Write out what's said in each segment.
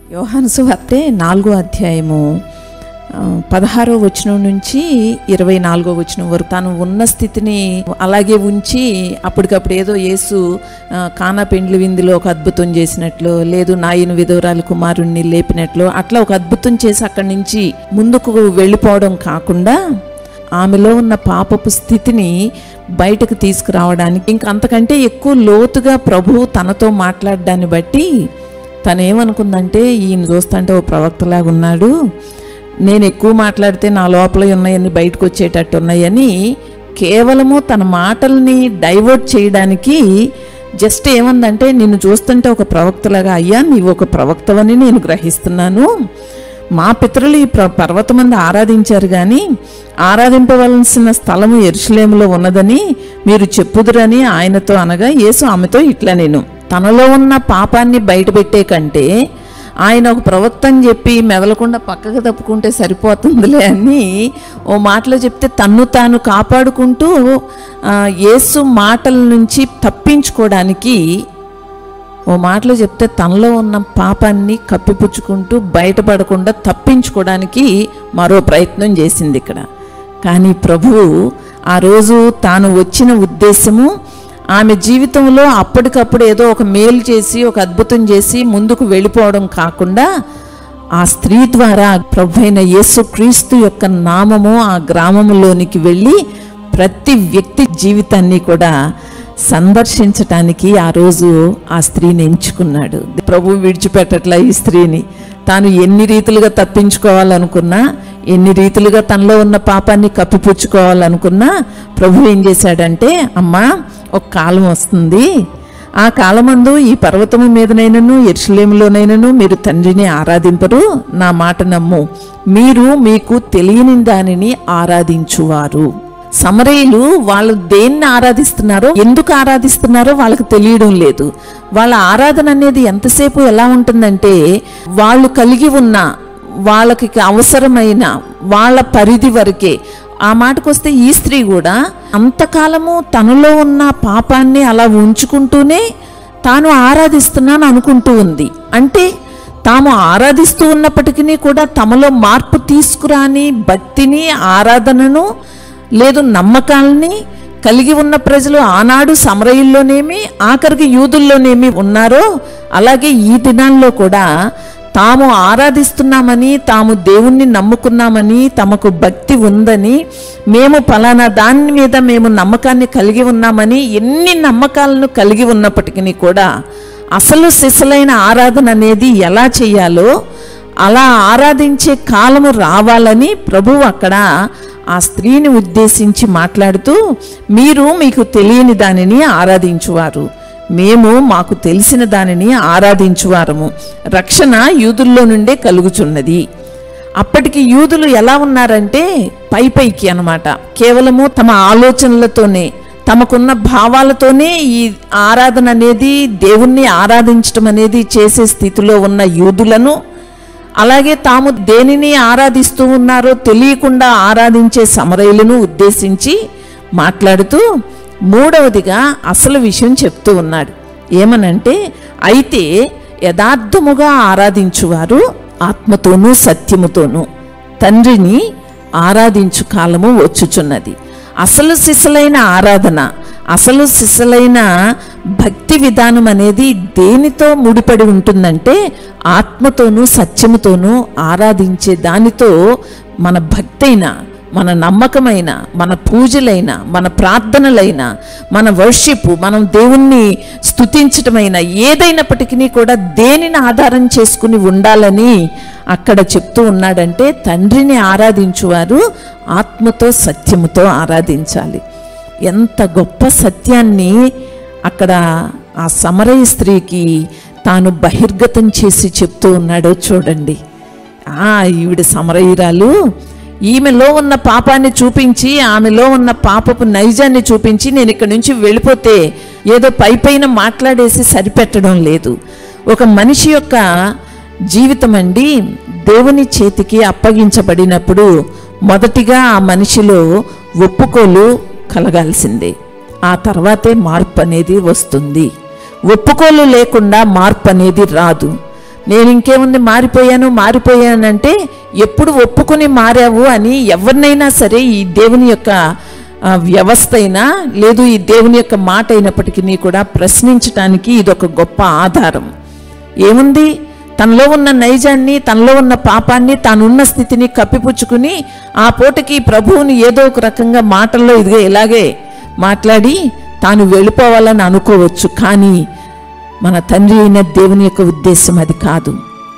యోహాను సువార్తె నాలుగో అధ్యాయము ఆ, పదహారో వచనం నుంచి ఇరవై నాలుగో వచనం వరకు తాను ఉన్న స్థితిని అలాగే ఉంచి అప్పటికప్పుడు ఏదో యేసు ఆ, కానా పెండ్లి విందులో ఒక అద్భుతం చేసినట్లు లేదు నాయన విధవరాలు కుమారుణ్ణి లేపినట్లు అట్లా ఒక అద్భుతం చేసి అక్కడి నుంచి ముందుకు వెళ్ళిపోవడం కాకుండా ఆమెలో ఉన్న పాపపు స్థితిని బయటకు తీసుకురావడానికి ఇంక అంతకంటే ఎక్కువ లోతుగా ప్రభువు తనతో మాట్లాడడాన్ని బట్టి తను ఏమనుకుందంటే ఈయన చూస్తుంటే ఓ ప్రవక్తలాగా ఉన్నాడు నేను ఎక్కువ మాట్లాడితే నా లోపల ఉన్నాయని బయటకు వచ్చేటట్టు ఉన్నాయని కేవలము తన మాటల్ని డైవర్ట్ చేయడానికి జస్ట్ ఏమందంటే నిన్ను చూస్తుంటే ఒక ప్రవక్తలాగా అయ్యా నీవు ఒక ప్రవక్తవని నేను గ్రహిస్తున్నాను మా పితరులు ఈ ప్ర పర్వతమంది ఆరాధించారు కానీ ఆరాధింపవలసిన స్థలము ఎరుషలేములో ఉన్నదని మీరు చెప్పుదురని ఆయనతో అనగా యేసు ఆమెతో ఇట్లా నేను తనలో ఉన్న పాపాన్ని బయటపెట్టే కంటే ఆయన ఒక ప్రవక్త అని చెప్పి మెదలకుండా పక్కకు తప్పుకుంటే సరిపోతుందిలే అని ఓ మాటలో చెప్తే తన్ను తాను కాపాడుకుంటూ ఆ, యేసు మాటల నుంచి తప్పించుకోవడానికి ఓ మాటలో చెప్తే తనలో ఉన్న పాపాన్ని కప్పిపుచ్చుకుంటూ బయటపడకుండా తప్పించుకోవడానికి మరో ప్రయత్నం చేసింది ఇక్కడ కానీ ప్రభువు ఆ రోజు తాను వచ్చిన ఉద్దేశము ఆమె జీవితంలో అప్పటికప్పుడు ఏదో ఒక మేలు చేసి ఒక అద్భుతం చేసి ముందుకు వెళ్ళిపోవడం కాకుండా ఆ స్త్రీ ద్వారా ప్రభు అయిన యేసుక్రీస్తు యొక్క నామము ఆ గ్రామంలోనికి వెళ్ళి ప్రతి వ్యక్తి జీవితాన్ని కూడా సందర్శించటానికి ఆ రోజు ఆ స్త్రీని ఎంచుకున్నాడు ప్రభు విడిచిపెట్టట్లా ఈ స్త్రీని తాను ఎన్ని రీతులుగా తప్పించుకోవాలనుకున్నా ఎన్ని రీతులుగా తనలో ఉన్న పాపాన్ని కప్పిపుచ్చుకోవాలనుకున్నా ప్రభు ఏం చేశాడంటే అమ్మా ఒక కాలం వస్తుంది ఆ కాలమందు ఈ పర్వతము మీదనైనను ఎరుసలేములోనైనను మీరు తండ్రిని ఆరాధింపరు నా మాట నమ్ము మీరు మీకు తెలియని దానిని ఆరాధించువారు సమరయులు వాళ్ళు దేన్ని ఆరాధిస్తున్నారో ఎందుకు ఆరాధిస్తున్నారో వాళ్ళకి తెలియడం లేదు వాళ్ళ ఆరాధన అనేది ఎంతసేపు ఎలా ఉంటుందంటే వాళ్ళు కలిగి ఉన్న వాళ్ళకి అవసరమైన వాళ్ళ పరిధి వరకే ఆ మాటకొస్తే ఈ స్త్రీ కూడా అంతకాలము తనలో ఉన్న పాపాన్ని అలా ఉంచుకుంటూనే తాను ఆరాధిస్తున్నాను అనుకుంటూ ఉంది అంటే తాము ఆరాధిస్తూ ఉన్నప్పటికీ కూడా తమలో మార్పు తీసుకురాని భక్తిని ఆరాధనను లేదు నమ్మకాలని కలిగి ఉన్న ప్రజలు ఆనాడు సమరయుల్లోనేమి ఆఖరికి యూదుల్లోనేమి ఉన్నారో అలాగే ఈ దినాల్లో కూడా తాము ఆరాధిస్తున్నామని తాము దేవుణ్ణి నమ్ముకున్నామని తమకు భక్తి ఉందని మేము ఫలానా దాని మీద మేము నమ్మకాన్ని కలిగి ఉన్నామని ఎన్ని నమ్మకాలను కలిగి ఉన్నప్పటికీ కూడా అసలు సిసలైన ఆరాధన అనేది ఎలా చేయాలో అలా ఆరాధించే కాలము రావాలని ప్రభువు అక్కడ ఆ స్త్రీని ఉద్దేశించి మాట్లాడుతూ మీరు మీకు తెలియని దానిని ఆరాధించువారు మేము మాకు తెలిసిన దానిని ఆరాధించువారము రక్షణ యూదుల్లో నుండే కలుగుచున్నది అప్పటికి యూదులు ఎలా ఉన్నారంటే పై పైకి అనమాట కేవలము తమ ఆలోచనలతోనే తమకున్న భావాలతోనే ఈ ఆరాధన అనేది దేవుణ్ణి ఆరాధించటం అనేది చేసే స్థితిలో ఉన్న యూదులను అలాగే తాము దేనిని ఆరాధిస్తూ ఉన్నారో తెలియకుండా ఆరాధించే సమరయులను ఉద్దేశించి మాట్లాడుతూ మూడవదిగా అసలు విషయం చెప్తూ ఉన్నాడు ఏమనంటే అయితే యథార్థముగా ఆరాధించువారు ఆత్మతోనూ సత్యముతోనూ తండ్రిని ఆరాధించు కాలము వచ్చుచున్నది అసలు సిసలైన ఆరాధన అసలు సిసలైన భక్తి విధానం అనేది దేనితో ముడిపడి ఉంటుందంటే ఆత్మతోనూ సత్యముతోనూ ఆరాధించే దానితో మన భక్తైన మన నమ్మకమైన మన పూజలైన మన ప్రార్థనలైన మన వర్షిప్ మనం దేవుణ్ణి స్తుతించటమైన ఏదైనప్పటికీ కూడా దేనిని ఆధారం చేసుకుని ఉండాలని అక్కడ చెప్తూ ఉన్నాడంటే తండ్రిని ఆరాధించువారు ఆత్మతో సత్యముతో ఆరాధించాలి ఎంత గొప్ప సత్యాన్ని అక్కడ ఆ సమరయ స్త్రీకి తాను బహిర్గతం చేసి చెప్తూ ఉన్నాడో చూడండి ఆ ఈవిడ సమరయురాలు ఈమెలో ఉన్న పాపాన్ని చూపించి ఆమెలో ఉన్న పాపపు నైజాన్ని చూపించి నేను ఇక్కడి నుంచి వెళ్ళిపోతే ఏదో పై పైన మాట్లాడేసి సరిపెట్టడం లేదు ఒక మనిషి యొక్క జీవితం అండి దేవుని చేతికి అప్పగించబడినప్పుడు మొదటిగా ఆ మనిషిలో ఒప్పుకోలు కలగాల్సిందే ఆ తర్వాతే మార్పు అనేది వస్తుంది ఒప్పుకోలు లేకుండా మార్పు అనేది రాదు నేను ఇంకేముంది మారిపోయాను మారిపోయానంటే ఎప్పుడు ఒప్పుకొని మారావు అని ఎవరినైనా సరే ఈ దేవుని యొక్క ఆ, వ్యవస్థ అయినా లేదు ఈ దేవుని యొక్క మాట అయినప్పటికీ కూడా ప్రశ్నించటానికి ఇది ఒక గొప్ప ఆధారం ఏముంది తనలో ఉన్న నైజాన్ని తనలో ఉన్న పాపాన్ని తానున్న స్థితిని కప్పిపుచ్చుకుని ఆ పూటకి ప్రభువుని ఏదో ఒక రకంగా మాటల్లో ఇదిగో ఇలాగే మాట్లాడి తాను వెళ్ళిపోవాలని అనుకోవచ్చు కానీ మన తండ్రి అయిన దేవుని యొక్క ఉద్దేశం అది కాదు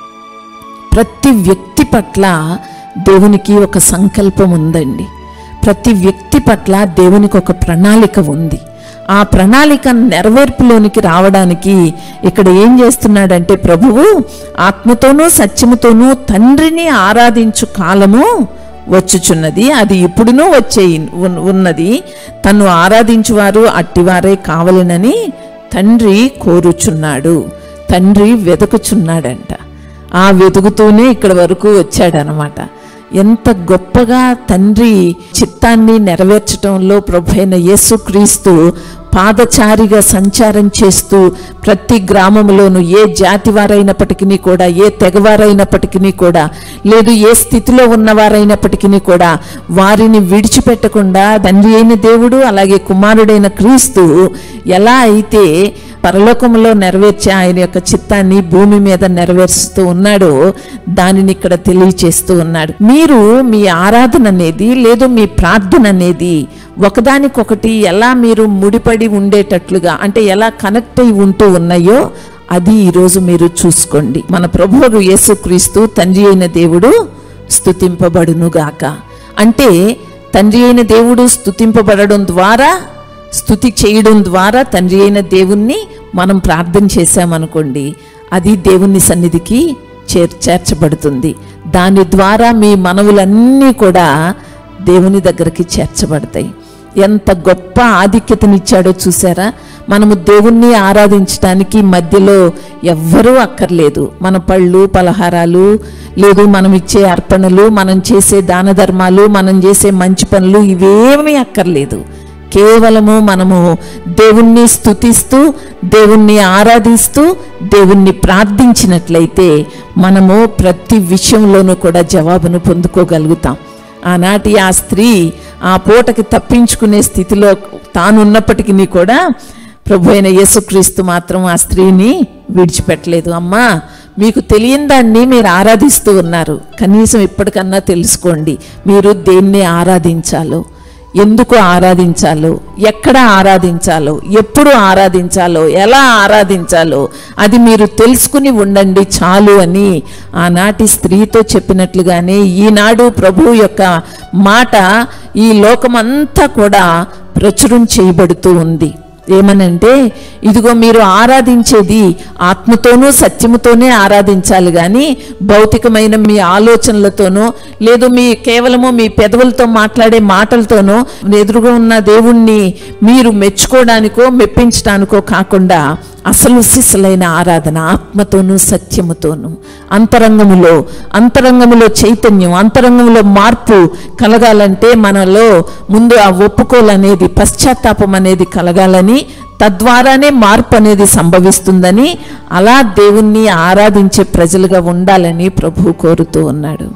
ప్రతి వ్యక్తి పట్ల దేవునికి ఒక సంకల్పం ఉందండి ప్రతి వ్యక్తి పట్ల దేవునికి ఒక ప్రణాళిక ఉంది ఆ ప్రణాళిక నెరవేర్పులోనికి రావడానికి ఇక్కడ ఏం చేస్తున్నాడంటే ప్రభువు ఆత్మతోనూ సత్యముతోనూ తండ్రిని ఆరాధించు కాలము వచ్చుచున్నది అది ఇప్పుడునూ వచ్చే ఉన్- ఉన్నది తను ఆరాధించువారు అట్టివారే కావలెనని తండ్రి కోరుచున్నాడు తండ్రి వెతుకుచున్నాడంట ఆ వెతుకుతూనే ఇక్కడ వరకు వచ్చాడనమాట ఎంత గొప్పగా తండ్రి చిత్తాన్ని నెరవేర్చడంలో ప్రభు అయిన యేసుక్రీస్తు పాదచారిగా సంచారం చేస్తూ ప్రతి గ్రామంలోనూ ఏ జాతి వారైనప్పటికీ కూడా ఏ తెగవారైనప్పటికీ కూడా లేదు ఏ స్థితిలో ఉన్నవారైనప్పటికీ కూడా వారిని విడిచిపెట్టకుండా తండ్రి అయిన దేవుడు అలాగే కుమారుడైన క్రీస్తు ఎలా అయితే పరలోకంలో నెరవేర్చే ఆయన యొక్క చిత్తాన్ని భూమి మీద నెరవేరుస్తూ ఉన్నాడో దానిని ఇక్కడ తెలియచేస్తూ ఉన్నాడు మీరు మీ ఆరాధన అనేది లేదు మీ ప్రార్థన అనేది ఒకదానికొకటి ఎలా మీరు ముడిపడి ఉండేటట్లుగా అంటే ఎలా కనెక్ట్ అయి ఉంటూ ఉన్నాయో అది ఈరోజు మీరు చూసుకోండి మన ప్రభువు యేసుక్రీస్తు తండ్రి అయిన దేవుడు స్తుతింపబడునుగాక అంటే తండ్రి అయిన దేవుడు స్తుతింపబడడం ద్వారా స్తుతి చేయడం ద్వారా తండ్రి అయిన దేవుణ్ణి మనం ప్రార్థన చేశామనుకోండి అది దేవుని సన్నిధికి చేర్ చేర్చబడుతుంది దాని ద్వారా మీ మనవులన్నీ కూడా దేవుని దగ్గరికి చేర్చబడతాయి ఎంత గొప్ప ఆధిక్యతనిచ్చాడో చూసారా మనము దేవుణ్ణి ఆరాధించడానికి మధ్యలో ఎవ్వరూ అక్కర్లేదు మన పళ్ళు పలహారాలు లేదు మనం ఇచ్చే అర్పణలు మనం చేసే దాన ధర్మాలు మనం చేసే మంచి పనులు ఇవేమీ అక్కర్లేదు కేవలము మనము దేవుణ్ణి స్తుతిస్తూ దేవుణ్ణి ఆరాధిస్తూ దేవుణ్ణి ప్రార్థించినట్లయితే మనము ప్రతి విషయంలోనూ కూడా జవాబును పొందుకోగలుగుతాం ఆనాటి ఆ స్త్రీ ఆ పూటకి తప్పించుకునే స్థితిలో తానున్నప్పటికీ కూడా ప్రభు అయిన యేసుక్రీస్తు మాత్రం ఆ స్త్రీని విడిచిపెట్టలేదు అమ్మా మీకు తెలియని దాన్ని మీరు ఆరాధిస్తూ ఉన్నారు కనీసం ఇప్పటికన్నా తెలుసుకోండి మీరు దేన్ని ఆరాధించాలో ఎందుకు ఆరాధించాలో ఎక్కడ ఆరాధించాలో ఎప్పుడు ఆరాధించాలో ఎలా ఆరాధించాలో అది మీరు తెలుసుకుని ఉండండి చాలు అని ఆనాటి స్త్రీతో చెప్పినట్లుగానే ఈనాడు ప్రభు యొక్క మాట ఈ లోకమంతా కూడా ప్రచురం చేయబడుతూ ఉంది ఏమనంటే ఇదిగో మీరు ఆరాధించేది ఆత్మతోనూ సత్యముతోనే ఆరాధించాలి కానీ భౌతికమైన మీ ఆలోచనలతోనో లేదు మీ కేవలము మీ పెదవులతో మాట్లాడే మాటలతోనో ఎదురుగా ఉన్న దేవుణ్ణి మీరు మెచ్చుకోవడానికో మెప్పించడానికో కాకుండా అసలు సిసలైన ఆరాధన ఆత్మతోనూ సత్యముతోనూ అంతరంగములో అంతరంగములో చైతన్యం అంతరంగంలో మార్పు కలగాలంటే మనలో ముందు ఆ ఒప్పుకోలనేది పశ్చాత్తాపం అనేది కలగాలని తద్వారానే మార్పు అనేది సంభవిస్తుందని అలా దేవుణ్ణి ఆరాధించే ప్రజలుగా ఉండాలని ప్రభు కోరుతూ ఉన్నాడు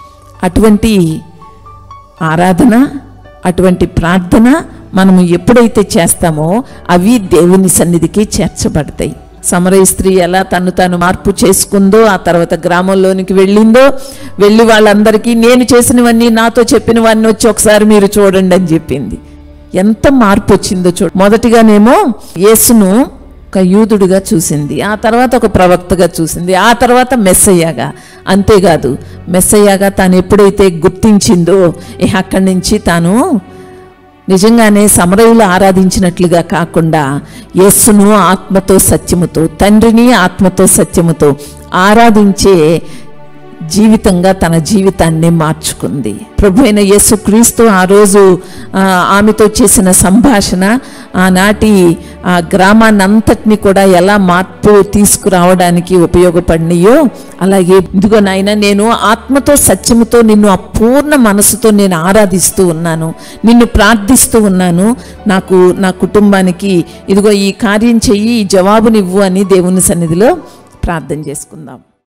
అటువంటి ఆరాధన అటువంటి ప్రార్థన మనము ఎప్పుడైతే చేస్తామో అవి దేవుని సన్నిధికి చేర్చబడతాయి సమరయ స్త్రీ ఎలా తను తాను మార్పు చేసుకుందో ఆ తర్వాత గ్రామంలోనికి వెళ్ళిందో వెళ్ళి వాళ్ళందరికీ నేను చేసినవన్నీ నాతో చెప్పినవన్నీ వచ్చి ఒకసారి మీరు చూడండి అని చెప్పింది ఎంత మార్పు వచ్చిందో చూడు మొదటిగానేమో యేసును ఒక యూదుడిగా చూసింది ఆ తర్వాత ఒక ప్రవక్తగా చూసింది ఆ తర్వాత మెస్సయ్యగా అంతేకాదు మెస్సయ్యగా తాను ఎప్పుడైతే గుర్తించిందో ఇహ అక్కడి నుంచి తాను నిజంగానే సమరయులు ఆరాధించినట్లుగా కాకుండా యేస్సును ఆత్మతో సత్యముతో తండ్రిని ఆత్మతో సత్యముతో ఆరాధించే జీవితంగా తన జీవితాన్ని మార్చుకుంది ప్రభు అయిన యేసుక్రీస్తు ఆ రోజు ఆ, ఆమెతో చేసిన సంభాషణ ఆనాటి ఆ గ్రామాన్నంతటిని కూడా ఎలా మార్పు తీసుకురావడానికి ఉపయోగపడినాయో అలాగే ఇదిగో నాయన నేను ఆత్మతో సత్యముతో నిన్ను అపూర్ణ మనసుతో నేను ఆరాధిస్తూ ఉన్నాను నిన్ను ప్రార్థిస్తూ ఉన్నాను నాకు నా కుటుంబానికి ఇదిగో ఈ కార్యం చెయ్యి ఈ జవాబునివ్వు అని దేవుని సన్నిధిలో ప్రార్థన చేసుకుందాం